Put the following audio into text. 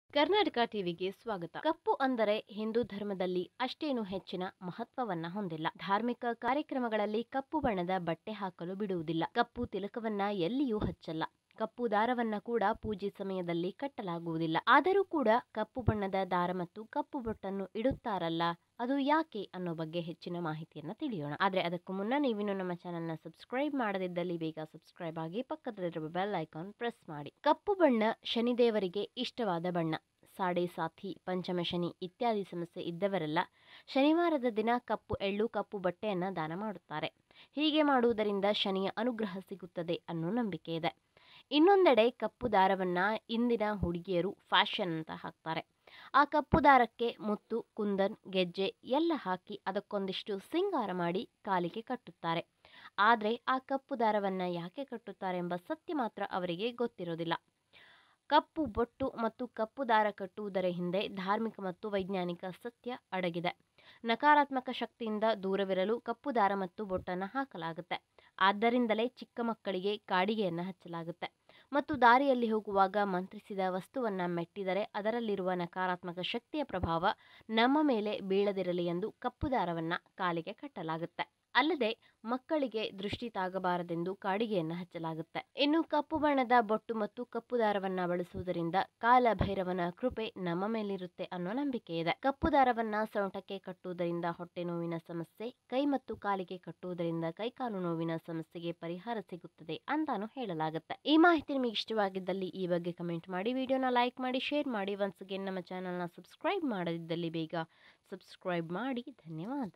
ಕರ್ನಾಟಕ ಟಿವಿಗೆ ಸ್ವಾಗತ ಕಪ್ಪು ಅಂದರೆ ಹಿಂದೂ ಧರ್ಮದಲ್ಲಿ ಅಷ್ಟೇನು ಹೆಚ್ಚಿನ ಮಹತ್ವವನ್ನ ಹೊಂದಿಲ್ಲ ಧಾರ್ಮಿಕ ಕಾರ್ಯಕ್ರಮಗಳಲ್ಲಿ ಕಪ್ಪು ಬಣ್ಣದ ಬಟ್ಟೆ ಹಾಕಲು ಬಿಡುವುದಿಲ್ಲ ಕಪ್ಪು ತಿಲಕವನ್ನ ಎಲ್ಲಿಯೂ ಹಚ್ಚಲ್ಲ ಕಪ್ಪು ದಾರವನ್ನ ಕೂಡ ಪೂಜೆ ಸಮಯದಲ್ಲಿ ಕಟ್ಟಲಾಗುವುದಿಲ್ಲ ಆದರೂ ಕೂಡ ಕಪ್ಪು ಬಣ್ಣದ ದಾರ ಮತ್ತು ಕಪ್ಪು ಬೊಟ್ಟನ್ನು ಇಡುತ್ತಾರಲ್ಲ ಅದು ಯಾಕೆ ಅನ್ನೋ ಬಗ್ಗೆ ಹೆಚ್ಚಿನ ಮಾಹಿತಿಯನ್ನ ತಿಳಿಯೋಣ ಆದ್ರೆ ಅದಕ್ಕೂ ಮುನ್ನ ನೀವಿನ್ನು ನಮ್ಮ ಚಾನೆಲ್ನ ಸಬ್ಸ್ಕ್ರೈಬ್ ಮಾಡದಿದ್ದಲ್ಲಿ ಬೇಗ ಸಬ್ಸ್ಕ್ರೈಬ್ ಆಗಿ ಪಕ್ಕದಲ್ಲಿರುವ ಬೆಲ್ ಐಕಾನ್ ಪ್ರೆಸ್ ಮಾಡಿ ಕಪ್ಪು ಬಣ್ಣ ಶನಿದೇವರಿಗೆ ಇಷ್ಟವಾದ ಬಣ್ಣ ಸಾಡೆ ಸಾಥಿ ಪಂಚಮ ಶನಿ ಇತ್ಯಾದಿ ಸಮಸ್ಯೆ ಇದ್ದವರೆಲ್ಲ ಶನಿವಾರದ ದಿನ ಕಪ್ಪು ಎಳ್ಳು ಕಪ್ಪು ಬಟ್ಟೆಯನ್ನ ದಾನ ಮಾಡುತ್ತಾರೆ ಹೀಗೆ ಮಾಡುವುದರಿಂದ ಶನಿಯ ಅನುಗ್ರಹ ಸಿಗುತ್ತದೆ ಅನ್ನೋ ನಂಬಿಕೆ ಇದೆ ಇನ್ನೊಂದೆಡೆ ಕಪ್ಪು ದಾರವನ್ನ ಇಂದಿನ ಹುಡುಗಿಯರು ಫ್ಯಾಷನ್ ಅಂತ ಹಾಕ್ತಾರೆ ಆ ಕಪ್ಪು ದಾರಕ್ಕೆ ಮುತ್ತು ಕುಂದನ್ ಗೆಜ್ಜೆ ಎಲ್ಲ ಹಾಕಿ ಅದಕ್ಕೊಂದಿಷ್ಟು ಸಿಂಗಾರ ಮಾಡಿ ಕಾಲಿಗೆ ಕಟ್ಟುತ್ತಾರೆ ಆದರೆ ಆ ಕಪ್ಪು ದಾರವನ್ನ ಯಾಕೆ ಕಟ್ಟುತ್ತಾರೆ ಎಂಬ ಸತ್ಯ ಮಾತ್ರ ಅವರಿಗೆ ಗೊತ್ತಿರೋದಿಲ್ಲ ಕಪ್ಪು ಬೊಟ್ಟು ಮತ್ತು ಕಪ್ಪು ದಾರ ಕಟ್ಟುವುದರ ಹಿಂದೆ ಧಾರ್ಮಿಕ ಮತ್ತು ವೈಜ್ಞಾನಿಕ ಸತ್ಯ ಅಡಗಿದೆ ನಕಾರಾತ್ಮಕ ಶಕ್ತಿಯಿಂದ ದೂರವಿರಲು ಕಪ್ಪು ದಾರ ಮತ್ತು ಬೊಟ್ಟನ್ನು ಹಾಕಲಾಗುತ್ತೆ ಆದ್ದರಿಂದಲೇ ಚಿಕ್ಕ ಮಕ್ಕಳಿಗೆ ಕಾಡಿಗೆಯನ್ನು ಹಚ್ಚಲಾಗುತ್ತೆ ಮತ್ತು ದಾರಿಯಲ್ಲಿ ಹೋಗುವಾಗ ಮಂತ್ರಿಸಿದ ವಸ್ತುವನ್ನ ಮೆಟ್ಟಿದರೆ ಅದರಲ್ಲಿರುವ ನಕಾರಾತ್ಮಕ ಶಕ್ತಿಯ ಪ್ರಭಾವ ನಮ್ಮ ಮೇಲೆ ಬೀಳದಿರಲಿ ಎಂದು ಕಪ್ಪು ದಾರವನ್ನ ಕಾಲಿಗೆ ಕಟ್ಟಲಾಗುತ್ತೆ ಅಲ್ಲದೆ ಮಕ್ಕಳಿಗೆ ದೃಷ್ಟಿ ತಾಗಬಾರದೆಂದು ಕಾಡಿಗೆಯನ್ನು ಹಚ್ಚಲಾಗುತ್ತೆ ಇನ್ನು ಕಪ್ಪು ಬಣ್ಣದ ಬೊಟ್ಟು ಮತ್ತು ಕಪ್ಪು ದಾರವನ್ನ ಬಳಸುವುದರಿಂದ ಕಾಲ ಭೈರವನ ಕೃಪೆ ನಮ್ಮ ಮೇಲಿರುತ್ತೆ ಅನ್ನೋ ನಂಬಿಕೆ ಇದೆ ಕಪ್ಪು ದಾರವನ್ನ ಸೊಂಟಕ್ಕೆ ಕಟ್ಟುವುದರಿಂದ ಹೊಟ್ಟೆ ನೋವಿನ ಸಮಸ್ಯೆ ಕೈ ಮತ್ತು ಕಾಲಿಗೆ ಕಟ್ಟುವುದರಿಂದ ಕೈಕಾಲು ನೋವಿನ ಸಮಸ್ಯೆಗೆ ಪರಿಹಾರ ಸಿಗುತ್ತದೆ ಅಂತಾನು ಹೇಳಲಾಗುತ್ತೆ ಈ ಮಾಹಿತಿ ನಿಮಗೆ ಇಷ್ಟವಾಗಿದ್ದಲ್ಲಿ ಈ ಬಗ್ಗೆ ಕಮೆಂಟ್ ಮಾಡಿ ವಿಡಿಯೋನ ಲೈಕ್ ಮಾಡಿ ಶೇರ್ ಮಾಡಿ ಒನ್ಸ್ ಅಗೇನ್ ನಮ್ಮ ಚಾನಲ್ನ ಸಬ್ಸ್ಕ್ರೈಬ್ ಮಾಡದಿದ್ದಲ್ಲಿ ಬೇಗ ಸಬ್ಸ್ಕ್ರೈಬ್ ಮಾಡಿ ಧನ್ಯವಾದ